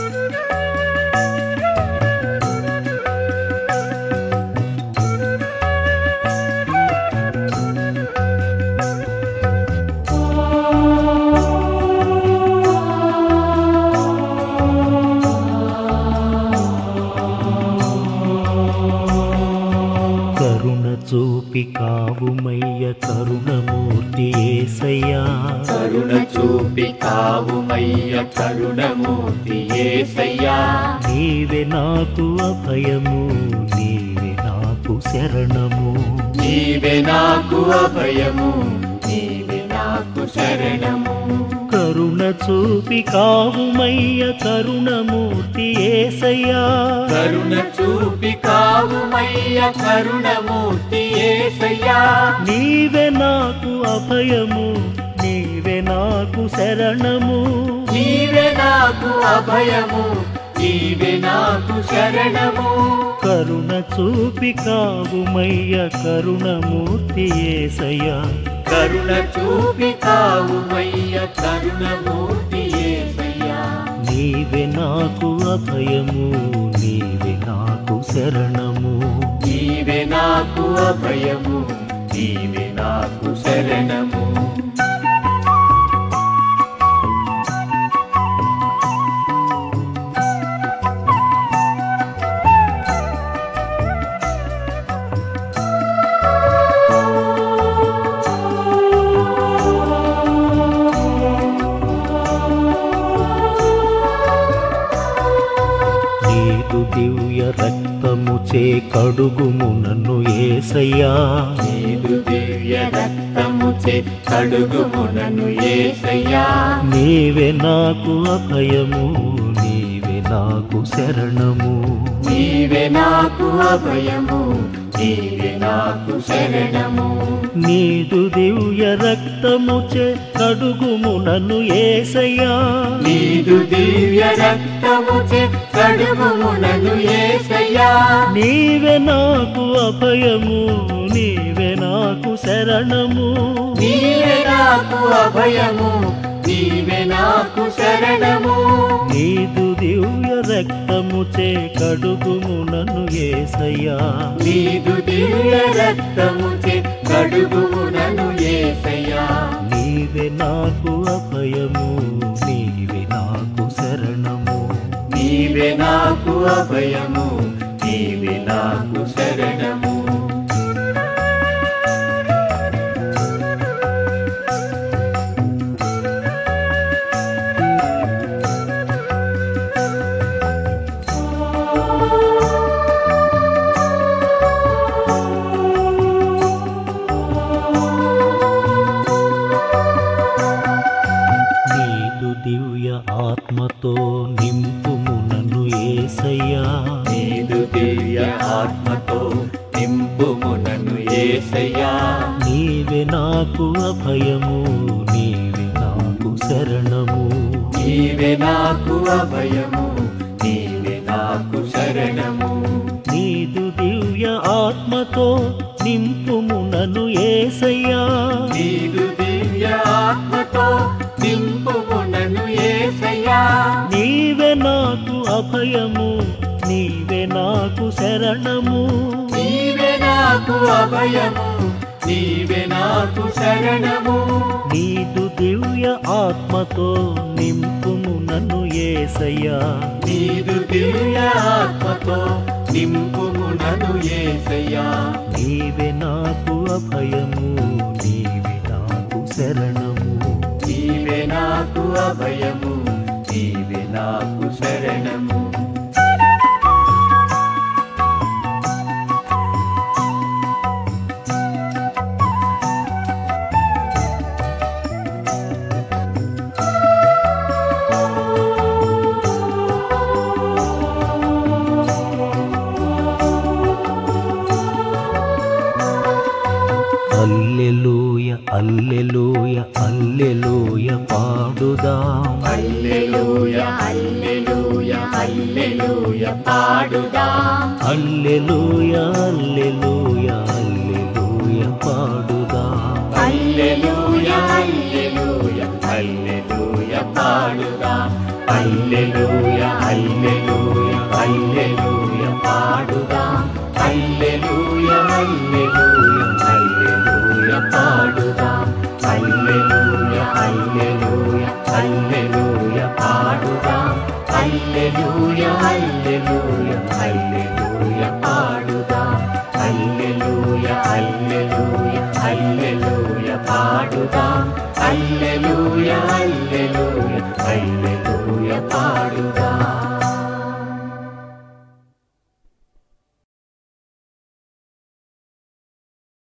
కరుణ చూపి కావుమయ్య కరుణమూర్తి ఏసయ్యా కరుణ చూపి కావుమయ్య కరుణమూర్తి ఏసయ్యా నీవే నాకు అభయము నీవే నాకు శరణము నీవే నాకు అభయము నీవే నాకు శరణము కరుణ చూపి కావుమయ్య కరుణమూర్తి ఏసయ్యా కరుణ చూపి కావుమయ్య కరుణమూర్తి ఏసయ్యా నీవే నాకు అభయము నీవే నాకు శరణము నీవే నాకు అభయము నీవే నాకు శరణము కరుణ చూపి కావుమయ్య కరుణమూర్తి ఏసయ్యా కరుణ చూపి కావుమయ్య కరుణమూర్తి ఏసయ్యా నీవే నాకు అభయము నీవే నాకు శరణము నీవే నాకు అభయము నీవే నాకు శరణము నీదు దివ్య రక్తము చే కడుగుము నన్ను ఏసయ్యా నీదు దివ్య రక్తము చే కడుగుము నన్ను ఏసయ్యా నీవే నాకు అభయము నీవే నాకు శరణము నీవే నాకు అభయము నీవే నాకు శరణము నీదు దివ్య రక్తము చే కడుగుము నన్ను ఏసయ్యా నీదు దివ్య రక్తము చే కడుగుము నన్ను ఏసయ్యా నీవే నాకు అభయము నీవే నాకు శరణము నీవే నాకు అభయము నీవే నాకు శరణము నీదు దివ్య రక్తము చే కడుగుము నన్ను ఏసయ్యా నీదు దివ్య రక్తము చే కడుగుము నన్ను ఏసయ్యా నీవే నాకు అభయము నీవే నాకు శరణము నీవే నాకు అభయము నీవే నాకు శరణము నీదు దివ్య ఆత్మతో నింపుము నన్ను ఏసయ్యా నీదు దివ్య ఆత్మతో నింపుము నన్ను ఏసయ్యా నీవే నాకు అభయము నీవే నాకు శరణము నీవే నాకు అభయము నీవే నాకు శరణము నీదు దివ్య ఆత్మతో నింపుము నన్ను ఏసయ్యా నీదు దివ్య ఆత్మతో నింపుము నన్ను ఏసయ్యా నీవే నాకు అభయము నీవే నాకు శరణము నీవే నాకు అభయము నీవే నాకు శరణము నీదు దివ్య ఆత్మతో నింపుము నన్ను ఏసయ్యా నీదు దివ్య ఆత్మతో నింపుము నన్ను ఏసయ్యా నీవే నాకు అభయము నీవే నాకు శరణము నీవే నాకు అభయము నీవే నాకు శరణము అల్లెలూయ అల్లెలూయ అల్లెలూయ పాడుదాం హల్లెలూయ హల్లెలూయ హల్లెలూయ పాడుదాం అల్లెలూయ అల్లెలూయ అల్లెలూయ పాడుదాం హల్లెలూయ హల్లెలూయ హల్లెలూయ పాడుదాం పాడుదాం హల్లెలూయ హల్లెలూయ హల్లెలూయ పాడుదాం హల్లెలూయ హల్లెలూయ హల్లెలూయ పాడుదాం హల్లెలూయ హల్లెలూయ హల్లెలూయ పాడుదాం హల్లెలూయ హల్లెలూయ హల్లెలూయ